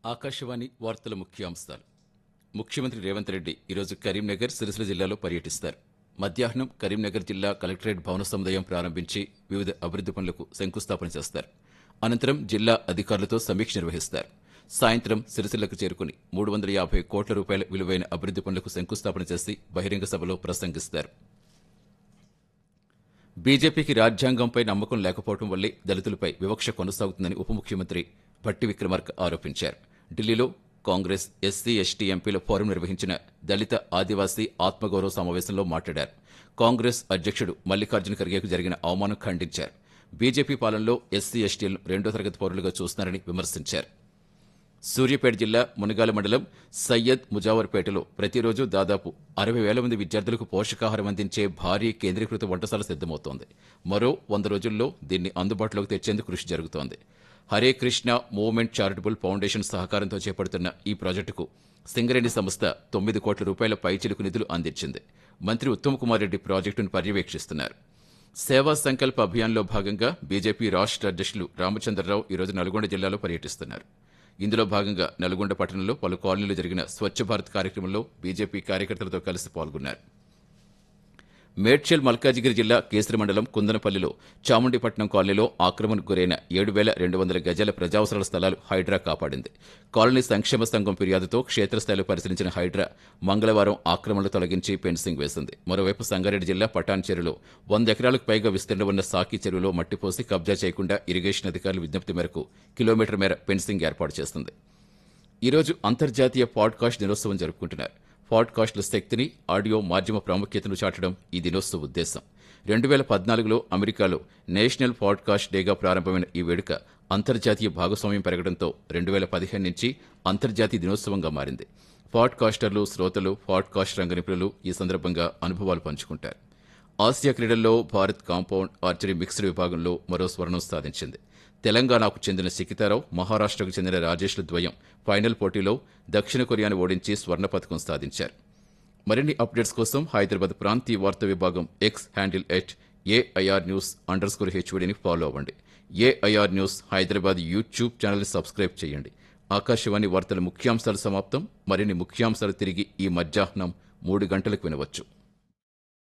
ఆకాశవాణి వార్తల ముఖ్యాంశాలు ముఖ్యమంత్రి రేవంత్ రెడ్డి ఈరోజు కరీంనగర్ సిరిసిల్ల జిల్లాలో పర్యటిస్తారు మధ్యాహ్నం కరీంనగర్ జిల్లా కలెక్టరేట్ భవన సముదాయం ప్రారంభించి వివిధ అభివృద్ది పనులకు శంకుస్థాపన చేస్తారు అనంతరం జిల్లా అధికారులతో సమీక్ష నిర్వహిస్తారు సాయంత్రం సిరిసిల్లకు చేరుకుని మూడు వందల యాభై కోట్ల రూపాయల విలువైన అభివృద్ది పనులకు శంకుస్థాపన చేసి బహిరంగ సభలో ప్రసంగిస్తారు బీజేపీకి రాజ్యాంగంపై నమ్మకం లేకపోవడం వల్లే దళితులపై వివక్ష కొనసాగుతుందని ఉప ముఖ్యమంత్రి భట్టి విక్రమార్క ఆరోపించారు ఢిల్లీలో కాంగ్రెస్ ఎస్సీ ఎస్టీ ఎంపీల ఫోరం నిర్వహించిన దళిత ఆదివాసీ ఆత్మగౌరవ సమావేశంలో మాట్లాడారు కాంగ్రెస్ అధ్యక్షుడు మల్లికార్జున ఖర్గేకు జరిగిన అవమానం ఖండించారు బీజేపీ పాలనలో ఎస్సీ ఎస్టీలను రెండో తరగతి పౌరులుగా చూస్తున్నారని విమర్శించారు సూర్యాపేట జిల్లా మునగాల మండలం సయ్యద్ ముజావర్పేటలో ప్రతిరోజు దాదాపు అరవై వేల మంది విద్యార్థులకు పోషకాహారం అందించే భారీ కేంద్రీకృత వంటశాల సిద్దమవుతోంది మరో వంద రోజుల్లో దీన్ని అందుబాటులోకి తెచ్చేందుకు కృషి జరుగుతోంది Hare Krishna movement charitable foundation సహకారంతో చేపడుతున్న ఈ ప్రాజెక్టుకు సింగరేణి సంస్థ తొమ్మిది కోట్ల రూపాయల పైచిలుకు నిధులు అందించింది మంత్రి ఉత్తమ్ కుమార్ రెడ్డి ప్రాజెక్టును పర్యవేక్షిస్తున్నారు సేవా సంకల్ప అభియాన్లో భాగంగా బీజేపీ రాష్ట్ర అధ్యక్షులు రామచంద్రరావు ఈరోజు నల్గొండ జిల్లాలో పర్యటిస్తున్నారు ఇందులో భాగంగా నల్గొండ పట్టణంలో పలు కాలనీలో జరిగిన స్వచ్ఛ భారత్ కార్యక్రమంలో బీజేపీ కార్యకర్తలతో కలిసి పాల్గొన్నారు మేడ్చల్ మల్కాజిగిరి జిల్లా కేసరి మండలం కుందనపల్లిలో చాముండిపట్నం కాలనీలో ఆక్రమణకు గురైన ఏడు వేల రెండు వందల గజాల ప్రజావసరాల స్థలాలు హైడ్రా కాపాడింది కాలనీ సంక్షేమ సంఘం ఫిర్యాదుతో క్షేత్రస్థాయిలో పరిశీలించిన హైడ్రా మంగళవారం ఆక్రమణలు తొలగించి ఫెన్సింగ్ వేసింది మరోవైపు సంగారెడ్డి జిల్లా పటాన్ చెరువులో వంద ఎకరాలకు పైగా విస్తీర్ణం ఉన్న సాకి చెరువులో మట్టిపోసి కబ్జా చేయకుండా ఇరిగేషన్ అధికారుల విజ్ఞప్తి మేరకు కిలోమీటర్ మేర ఫెన్సింగ్ ఏర్పాటు చేస్తుంది ఈరోజు అంతర్జాతీయ పాడ్కాస్ట్ దినోత్సవం జరుపుకుంటున్నారు పాడ్కాస్ట్ల శక్తిని ఆడియో మాధ్యమ ప్రాముఖ్యతను చాటడం ఈ దినోత్సవ ఉద్దేశం రెండు వేల పద్నాలుగులో అమెరికాలో నేషనల్ పాడ్కాస్ట్ డేగా ప్రారంభమైన ఈ వేడుక అంతర్జాతీయ భాగస్వామ్యం పెరగడంతో రెండు వేల పదిహేను నుంచి అంతర్జాతీయ దినోత్సవంగా మారింది పాడ్కాస్టర్లు శ్రోతలు పాడ్కాస్ట్ రంగ నిపుణులు ఈ సందర్భంగా అనుభవాలు పంచుకుంటారు ఆసియా క్రీడల్లో భారత్ కాంపౌండ్ ఆర్చరీ మిక్స్డ్ విభాగంలో మరో స్వర్ణం సాధించింది తెలంగాణకు చెందిన సికితారావు మహారాష్ట్రకు చెందిన రాజేష్ల ద్వయం ఫైనల్ పోటీలో దక్షిణ కొరియాను ఓడించి స్వర్ణ పథకం సాధించారు మరిన్ని అప్డేట్స్ కోసం హైదరాబాద్ ప్రాంతీయ వార్తా విభాగం X handle at AIR news underscore హెచ్ఓడిని ఫాలో అవ్వండి ఏఐఆర్ న్యూస్ హైదరాబాద్ యూట్యూబ్ ఛానల్ని సబ్స్క్రైబ్ చేయండి ఆకాశవాణి వార్తల ముఖ్యాంశాలు సమాప్తం మరిన్ని ముఖ్యాంశాలు తిరిగి ఈ మధ్యాహ్నం మూడు గంటలకు వినవచ్చు